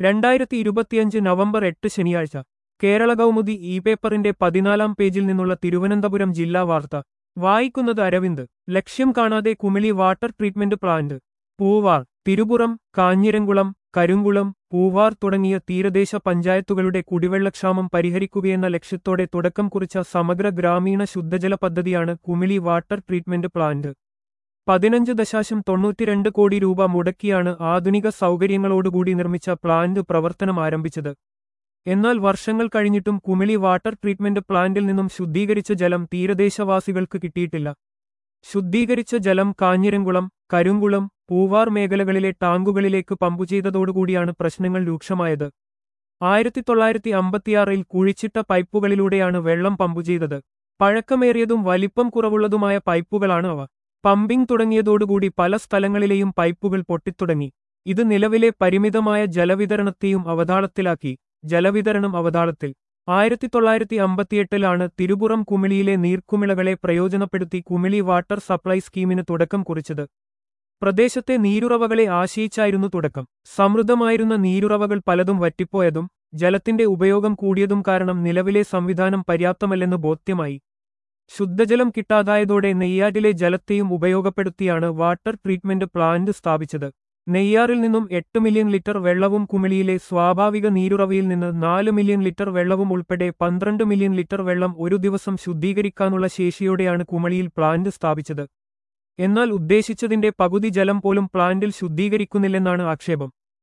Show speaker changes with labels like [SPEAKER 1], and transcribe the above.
[SPEAKER 1] രണ്ടായിരത്തി ഇരുപത്തിയഞ്ച് നവംബർ എട്ട് ശനിയാഴ്ച കേരള കൗമുദി ഇ പേപ്പറിന്റെ പതിനാലാം പേജിൽ നിന്നുള്ള തിരുവനന്തപുരം ജില്ലാ വാർത്ത വായിക്കുന്നത് അരവിന്ദ് ലക്ഷ്യം കാണാതെ Kumily water treatment plant Poovar Thirupuram Kanjiramkulam Karumkulam Poovar തുടങ്ങിയ തീരദേശ പഞ്ചായത്തുകളുടെ കുടിവെള്ളക്ഷാമം പരിഹരിക്കുകയെന്ന ലക്ഷ്യത്തോടെ തുടക്കം കുറിച്ച സമഗ്ര ഗ്രാമീണ ശുദ്ധജല പദ്ധതിയാണ് കുമിളി വാട്ടർ ട്രീറ്റ്മെന്റ് പ്ലാന്റ് പതിനഞ്ച് ദശാശം തൊണ്ണൂറ്റിരണ്ട് കോടി രൂപ മുടക്കിയാണ് ആധുനിക സൗകര്യങ്ങളോടുകൂടി നിർമ്മിച്ച പ്ലാന്റ് പ്രവർത്തനം ആരംഭിച്ചത് എന്നാൽ വർഷങ്ങൾ കഴിഞ്ഞിട്ടും കുമിളി വാട്ടർ ട്രീറ്റ്മെന്റ് പ്ലാന്റിൽ നിന്നും ശുദ്ധീകരിച്ച ജലം തീരദേശവാസികൾക്ക് കിട്ടിയിട്ടില്ല ശുദ്ധീകരിച്ച ജലം കാഞ്ഞിരംകുളം കരുങ്കുളം പൂവാർ മേഖലകളിലെ ടാങ്കുകളിലേക്ക് പമ്പു ചെയ്തതോടുകൂടിയാണ് പ്രശ്നങ്ങൾ രൂക്ഷമായത് ആയിരത്തി തൊള്ളായിരത്തി അമ്പത്തിയാറിൽ കുഴിച്ചിട്ട പൈപ്പുകളിലൂടെയാണ് വെള്ളം പമ്പു ചെയ്തത് പഴക്കമേറിയതും വലിപ്പം കുറവുള്ളതുമായ പൈപ്പുകളാണ് അവ പമ്പിംഗ് തുടങ്ങിയതോടുകൂടി പല സ്ഥലങ്ങളിലെയും പൈപ്പുകൾ പൊട്ടിത്തുടങ്ങി ഇത് നിലവിലെ പരിമിതമായ ജലവിതരണത്തെയും അവതാളത്തിലാക്കി ജലവിതരണം അവതാളത്തിൽ ആയിരത്തി തൊള്ളായിരത്തി അമ്പത്തിയെട്ടിലാണ് തിരുപുറം കുമിളിയിലെ നീർക്കുമിളകളെ പ്രയോജനപ്പെടുത്തി കുമിളി വാട്ടർ സപ്ലൈ സ്കീമിന് തുടക്കം കുറിച്ചത് പ്രദേശത്തെ നീരുറവകളെ ആശ്രയിച്ചായിരുന്നു തുടക്കം സമൃദ്ധമായിരുന്ന നീരുറവകൾ പലതും വറ്റിപ്പോയതും ജലത്തിന്റെ ഉപയോഗം കൂടിയതും കാരണം നിലവിലെ സംവിധാനം പര്യാപ്തമല്ലെന്ന് ബോധ്യമായി ശുദ്ധജലം കിട്ടാതായതോടെ നെയ്യാറ്റിലെ ജലത്തെയും ഉപയോഗപ്പെടുത്തിയാണ് വാട്ടർ ട്രീറ്റ്മെന്റ് പ്ലാന്റ് സ്ഥാപിച്ചത് നെയ്യാറിൽ നിന്നും എട്ട് മില്യൺ ലിറ്റർ വെള്ളവും കുമിളിയിലെ സ്വാഭാവിക നീരുറവയിൽ നിന്ന് നാല് മില്യൺ ലിറ്റർ വെള്ളവും ഉൾപ്പെടെ പന്ത്രണ്ട് മില്യൺ ലിറ്റർ വെള്ളം ഒരു ദിവസം ശുദ്ധീകരിക്കാനുള്ള ശേഷിയോടെയാണ് കുമളിയിൽ പ്ലാന്റ് സ്ഥാപിച്ചത് എന്നാൽ ഉദ്ദേശിച്ചതിന്റെ പകുതി ജലം പോലും പ്ലാന്റിൽ ശുദ്ധീകരിക്കുന്നില്ലെന്നാണ് ആക്ഷേപം